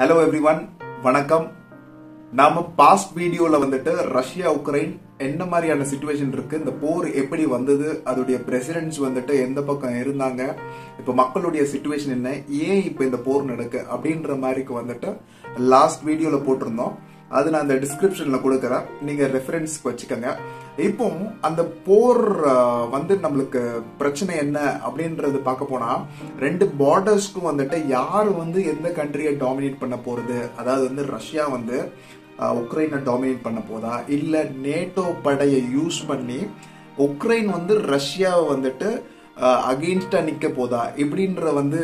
hello everyone வணக்கம் நாம past வீடியோல வந்துட்டு ரஷ்யா உக்ரைன் என்ன மாதிரியான சுச்சுவேஷன் இருக்கு இந்த போர் எப்படி வந்தது அதோடைய பிரசிடென்ட்ஸ் வந்துட்டு எந்த பக்கம் இருந்தாங்க இப்ப மக்களுடைய சுச்சுவேஷன் என்ன ஏன் இப்ப இந்த போர் நடக்கு அப்படின்ற மாதிரிக்கு வந்துட்டு லாஸ்ட் வீடியோல போட்டிருந்தோம் அது நான் அந்த டிஸ்கிரிப்ஷன்ல கொடுக்குறேன் நீங்க ரெஃபரன்ஸ்க்கு வச்சுக்கோங்க இப்போ அந்த போர் அஹ், வந்து நம்மளுக்கு பிரச்சனை என்ன அப்படின்றது பார்க்க போனா ரெண்டு பார்டர்ஸ்க்கும் வந்துட்டு யார் வந்து எந்த கண்ட்ரியை டாமினேட் பண்ண போறது அதாவது வந்து ரஷ்யா வந்து அஹ், உக்ரைனை டாமினேட் பண்ண போதா இல்ல நேட்டோ படையை யூஸ் பண்ணி உக்ரைன் வந்து ரஷ்யாவை வந்துட்டு அகெயின்ஸ்டா நிக்க போதா இப்படின்ற வந்து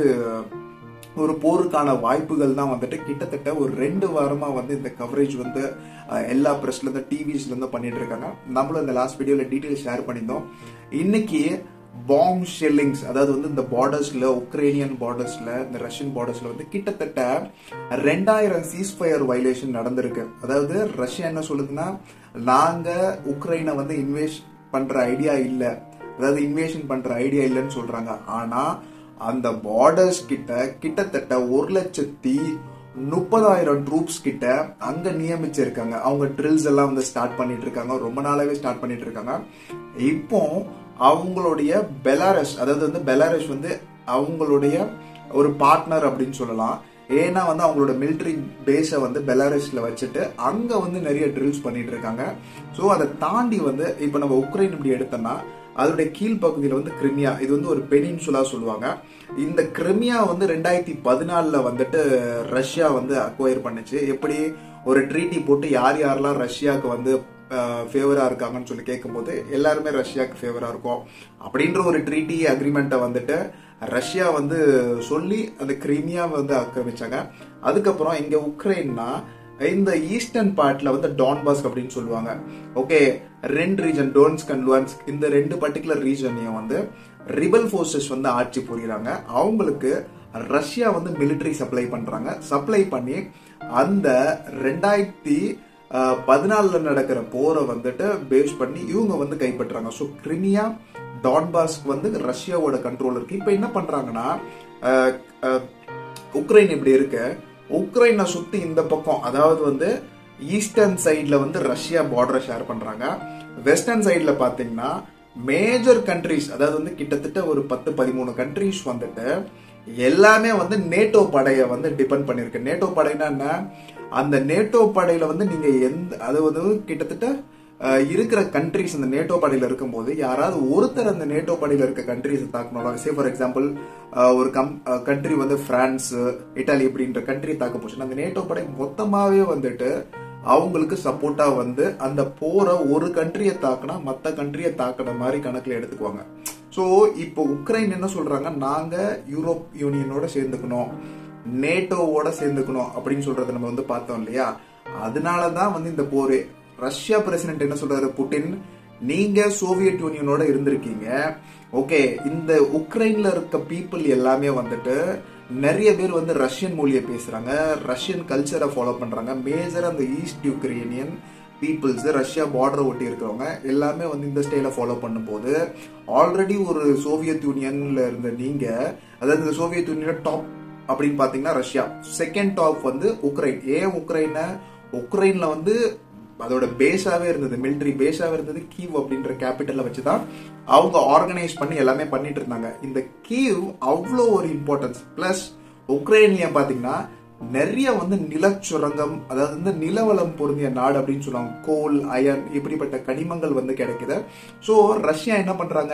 ஒரு போருக்கான வாய்ப்புகள் தான் வந்துட்டு கிட்டத்தட்ட ஒரு ரெண்டு வாரமா வந்து இந்த கவரேஜ் வந்து அஹ், எல்லா பிரஸ்ல இருந்து டிவிஸ்ல இருந்து பண்ணிட்டு இருக்காங்க நம்மளும் இந்த லாஸ்ட் வீடியோல டீடைல் ஷேர் பண்ணியிருந்தோம் இன்னைக்கு பாம் ஷெல்லிங்ஸ் அதாவது வந்து இந்த பார்டர்ஸ்ல உக்ரைனியன் பார்டர்ஸ்ல இந்த ரஷ்யன் பார்டர்ஸ்ல வந்து கிட்டத்தட்ட ரெண்டாயிரம் சீஸ்ஃபயர் வயலேஷன் நடந்திருக்கு அதாவது ரஷ்யா என்ன சொல்லுதுன்னா நாங்க உக்ரைனை வந்து இன்வேஸ்ட் பண்ற ஐடியா இல்ல அதாவது இன்வேஷன் பண்ற ஐடியா இல்லைன்னு சொல்றாங்க ஆனா அந்த பார்டர்ஸ் கிட்ட கிட்டத்தட்ட ஒரு லட்சத்தி முப்பதாயிரம் ட்ரூப்ஸ் கிட்ட அங்க நியமிச்சிருக்காங்க அவங்க ட்ரில்ஸ் எல்லாம் வந்து ஸ்டார்ட் பண்ணிட்டு இருக்காங்க ரொம்ப நாளாவே ஸ்டார்ட் பண்ணிட்டு இருக்காங்க இப்போ அவங்களுடைய பெலாரஸ் அதாவது வந்து பெலாரஸ் வந்து அவங்களுடைய ஒரு பார்ட்னர் அப்படின்னு சொல்லலாம் ஏன்னா வந்து அவங்களோட மிலிட்டரி பேஸை வந்து பெலாரஸ்ல வச்சுட்டு அங்க வந்து நிறைய ட்ரில்ஸ் பண்ணிட்டு இருக்காங்க ஸோ அதை தாண்டி வந்து இப்போ நம்ம உக்ரைன் இப்படி எடுத்தோம்னா அதோடைய கீழ்ப்பகுதியில் வந்து கிரிமியா இது வந்து ஒரு பெனின்சுலா சொல்லுவாங்க இந்த கிரிமியா வந்து ரெண்டாயிரத்தி பதினாலுல வந்துட்டு ரஷ்யா வந்து அக்வயர் பண்ணுச்சு எப்படி ஒரு ட்ரீட்டி போட்டு யார் யாரெல்லாம் ரஷ்யாவுக்கு வந்து ஃபேவரா இருக்காங்கன்னு சொல்லி கேட்கும்போது எல்லாருமே ரஷ்யாவுக்கு ஃபேவரா இருக்கும் அப்படின்ற ஒரு ட்ரீட்டி அக்ரிமெண்ட்டை வந்துட்டு ரஷ்யா வந்து சொல்லி அந்த கிரிமியா வந்து ஆக்கிரமிச்சாங்க அதுக்கப்புறம் இங்க உக்ரைன்னா இந்த ஈஸ்டர்ன் பார்ட்ல வந்து டான்பாஸ் அப்படின்னு சொல்லுவாங்க ஓகே ரெண்டு ரீஜன் டோன்ஸ்க் அண்ட் லுவான்ஸ்க் இந்த ரெண்டு பர்டிகுலர் ரீஜனையும் வந்து ரிபல் ஃபோர்ஸஸ் வந்து ஆட்சி புரியுறாங்க அவங்களுக்கு ரஷ்யா வந்து மிலிட்டரி சப்ளை பண்றாங்க சப்ளை பண்ணி அந்த ரெண்டாயிரத்தி பதினாலுல நடக்கிற போரை வந்துட்டு பேஸ் பண்ணி இவங்க வந்து கைப்பற்றுறாங்க ஸோ கிரிமியா டான்பாஸ்க்கு வந்து ரஷ்யாவோட கண்ட்ரோல் இருக்கு இப்போ என்ன பண்றாங்கன்னா அஹ், அஹ், உக்ரைன் இப்படி இருக்கு உக்ரைனை சுத்தி இந்த பக்கம் அதாவது வந்து ஈஸ்டர்ன் சைட்ல வந்து ரஷ்யா பார்டரை ஷேர் பண்றாங்க வெஸ்டர்ன் சைட்ல பாத்தீங்கன்னா மேஜர் கண்ட்ரிஸ் அதாவது வந்து கிட்டத்தட்ட ஒரு பத்து பதிமூணு கண்ட்ரிஸ் வந்துட்டு எல்லாமே வந்து நேட்டோ படையை வந்து டிபெண்ட் பண்ணிருக்கு நேட்டோ படைனா என்ன அந்த நேட்டோ படையில வந்து நீங்க எந்த அது வந்து கிட்டத்தட்ட அஹ், இருக்கிற கண்ட்ரிஸ் அந்த நேட்டோ படையில இருக்கும்போது யாராவது ஒருத்தர் அந்த நேட்டோ படையில இருக்க கண்ட்ரிஸ் தாக்கணும் சே ஃபார் எக்ஸாம்பிள் ஒரு கம் கண்ட்ரி வந்து பிரான்ஸ் இட்டாலி இப்படின்ற கண்ட்ரி தாக்க போச்சுன்னா அந்த நேட்டோ படை மொத்தமாவே வந்துட்டு அவங்களுக்கு சப்போர்ட்டா வந்து அந்த போரை ஒரு கண்ட்ரியை தாக்குனா மத்த கண்ட்ரியை தாக்குன மாதிரி கணக்குல எடுத்துக்குவாங்க ஸோ இப்போ உக்ரைன் என்ன சொல்றாங்க நாங்க யூரோப் யூனியனோட சேர்ந்துக்கணும் நேட்டோவோட சேர்ந்துக்கணும் அப்படின்னு சொல்றதை நம்ம வந்து பார்த்தோம் இல்லையா அதனாலதான் வந்து இந்த போரு ரஷ்யா பிரசிடென்ட் என்ன சொல்றாரு புட்டின் நீங்க சோவியத் யூனியனோட இருந்திருக்கீங்க ஓகே இந்த உக்ரைன்ல இருக்க பீப்புள் எல்லாமே வந்துட்டு நிறைய பேர் வந்து ரஷ்யன் மொழியை பேசுறாங்க ரஷ்யன் கல்ச்சரை ஃபாலோ பண்றாங்க மேஜர் அந்த east Ukrainian peoples Russia border ஒட்டி இருக்கிறவங்க எல்லாமே வந்து இந்த ஸ்டைல ஃபாலோ பண்ணும்போது ஆல்ரெடி ஒரு சோவியத் யூனியன்ல இருந்த நீங்க அதாவது இந்த சோவியத் யூனியன் டாப் அப்படின்னு பாத்தீங்கன்னா ரஷ்யா செகண்ட் டாப் வந்து உக்ரைன் ஏன் உக்ரைனை உக்ரைன்ல வந்து அதோட பேஸாவே இருந்தது மிலிட்டரி பேஸாவே இருந்தது கீவ் அப்படின்ற கேபிட்டல்ல வச்சுதான் அவங்க ஆர்கனைஸ் பண்ணி எல்லாமே பண்ணிட்டு இருந்தாங்க இந்த கீவ் அவ்வளோ ஒரு இம்பார்ட்டன்ஸ் பிளஸ் உக்ரைன்ல பாத்தீங்கன்னா நிறைய வந்து நிலச்சுரங்கம் அதாவது வந்து நிலவளம் பொருந்திய நாடு அப்படின்னு சொல்லுவாங்க கோல் அயன் இப்படிப்பட்ட கனிமங்கள் வந்து கிடைக்குது ஸோ ரஷ்யா என்ன பண்றாங்க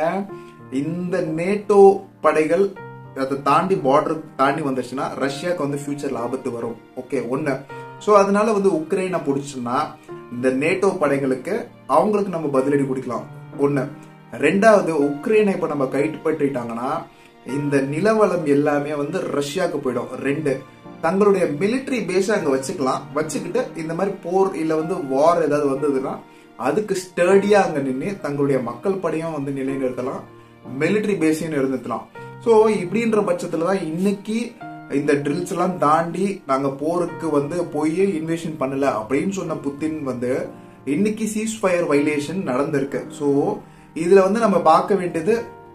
இந்த நேட்டோ படைகள் அதை தாண்டி பார்டர் தாண்டி வந்துச்சுன்னா ரஷ்யாவுக்கு வந்து ஃபியூச்சர்ல ஆபத்து வரும் ஓகே ஒன்னு ஸோ அதனால வந்து உக்ரைனை பிடிச்சுன்னா இந்த நேட்டோ படைகளுக்கு அவங்களுக்கு நம்ம பதிலடி கொடுக்கலாம் ஒன்னு ரெண்டாவது உக்ரைனை இப்ப நம்ம கைப்பற்றிட்டாங்கன்னா இந்த நிலவளம் எல்லாமே வந்து ரஷ்யாவுக்கு போயிடும் ரெண்டு தங்களுடைய மிலிட்டரி பேஸ அங்க வச்சுக்கலாம் வச்சுக்கிட்டு இந்த மாதிரி போர் இல்ல வந்து வார் ஏதாவது வந்ததுன்னா அதுக்கு ஸ்டடியா அங்க நின்று தங்களுடைய மக்கள் படையும் வந்து நிலைநிறுத்தலாம் மிலிட்டரி பேஸையும் நிறுத்தலாம் ஸோ இப்படின்ற பட்சத்துல தான் இன்னைக்கு இந்த ட்ரில்ஸ் எல்லாம் தாண்டி நாங்க போருக்கு வந்து போய் இன்வேஷன் பண்ணல அப்படின்னு சொன்ன புத்தின் வந்து இன்னைக்கு சீஸ் ஃபயர் வைலேஷன் நடந்திருக்கு ஸோ இதுல வந்து நம்ம பார்க்க வேண்டியது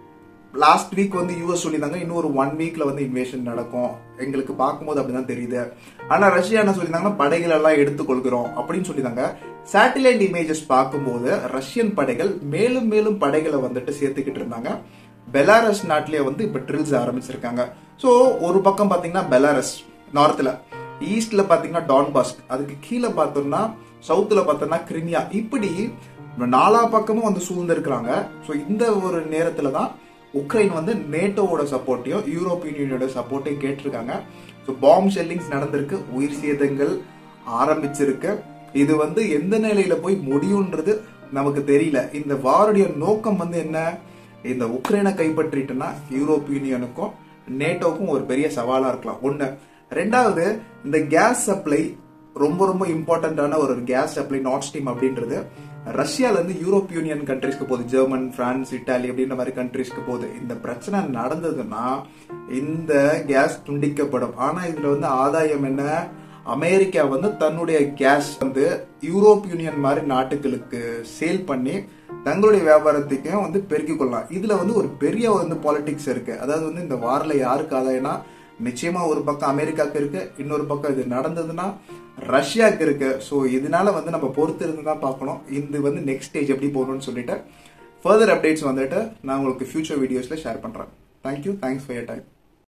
லாஸ்ட் வீக் வந்து யூஎஸ் சொல்லியிருந்தாங்க இன்னும் ஒரு ஒன் வீக்ல வந்து இன்வேஷன் நடக்கும் எங்களுக்கு பார்க்கும்போது அப்படிதான் தெரியுது ஆனா ரஷ்யா என்ன சொல்லியிருந்தாங்கன்னா படைகள் எல்லாம் எடுத்துக்கொள்கிறோம் அப்படின்னு சொல்லியிருந்தாங்க சேட்டலைட் இமேஜஸ் பார்க்கும்போது ரஷ்யன் படைகள் மேலும் மேலும் படைகளை வந்துட்டு சேர்த்துக்கிட்டு இருந்தாங்க பெலாரஸ் நாட்டிலேயே வந்து இப்ப ட்ரில்ஸ் ஆரம்பிச்சிருக்காங்க ஸோ ஒரு பக்கம் பாத்தீங்கன்னா பெலாரஸ் நார்த்ல ஈஸ்ட்ல பாத்தீங்கன்னா டான்பாஸ்க் அதுக்கு கீழே பார்த்தோம்னா சவுத்துல பார்த்தோம்னா கிரிமியா இப்படி நாலா பக்கமும் வந்து சூழ்ந்திருக்கிறாங்க ஸோ இந்த ஒரு நேரத்துல தான் உக்ரைன் வந்து நேட்டோவோட சப்போர்ட்டையும் யூரோப்பியன் யூனியனோட சப்போர்ட்டையும் கேட்டிருக்காங்க ஸோ பாம்பு ஷெல்லிங்ஸ் நடந்திருக்கு உயிர் சேதங்கள் ஆரம்பிச்சிருக்கு இது வந்து எந்த நிலையில போய் முடியும்ன்றது நமக்கு தெரியல இந்த வாருடைய நோக்கம் வந்து என்ன இந்த உக்ரைனை கைப்பற்றிட்டுனா யூரோப் யூனியனுக்கும் நேட்டோக்கும் ஒரு பெரிய சவாலா இருக்கலாம் ஒண்ணு ரெண்டாவது இந்த கேஸ் சப்ளை ரொம்ப ரொம்ப இம்பார்ட்டன்டான ஒரு கேஸ் சப்ளை நாட் ஸ்ட்ரீம் அப்படின்றது ரஷ்யால இருந்து யூரோப் யூனியன் கண்ட்ரிஸ்க்கு போகுது ஜெர்மன் பிரான்ஸ் இட்டாலி அப்படின்ற மாதிரி கண்ட்ரிஸ்க்கு போகுது இந்த பிரச்சனை நடந்ததுன்னா இந்த கேஸ் துண்டிக்கப்படும் ஆனா இதுல வந்து ஆதாயம் என்ன அமெரிக்கா வந்து தன்னுடைய கேஸ் வந்து யூரோப் யூனியன் மாதிரி நாட்டுகளுக்கு சேல் பண்ணி தங்களுடைய வியாபாரத்துக்கும் வந்து பெருக்கிக் கொள்ளலாம் இதுல வந்து ஒரு பெரிய வந்து பாலிடிக்ஸ் இருக்கு அதாவது வந்து இந்த வாரில் யாருக்கு ஆதாயம்னா நிச்சயமா ஒரு பக்கம் அமெரிக்காக்கு இருக்கு இன்னொரு பக்கம் இது நடந்ததுன்னா ரஷ்யாவுக்கு இருக்கு ஸோ இதனால வந்து நம்ம பொறுத்து இருந்து தான் பார்க்கணும் இது வந்து நெக்ஸ்ட் ஸ்டேஜ் எப்படி போகணும்னு சொல்லிட்டு ஃபர்தர் அப்டேட்ஸ் வந்துட்டு நான் உங்களுக்கு ஃபியூச்சர் வீடியோஸ்ல ஷேர் பண்றேன் thank you thanks for your time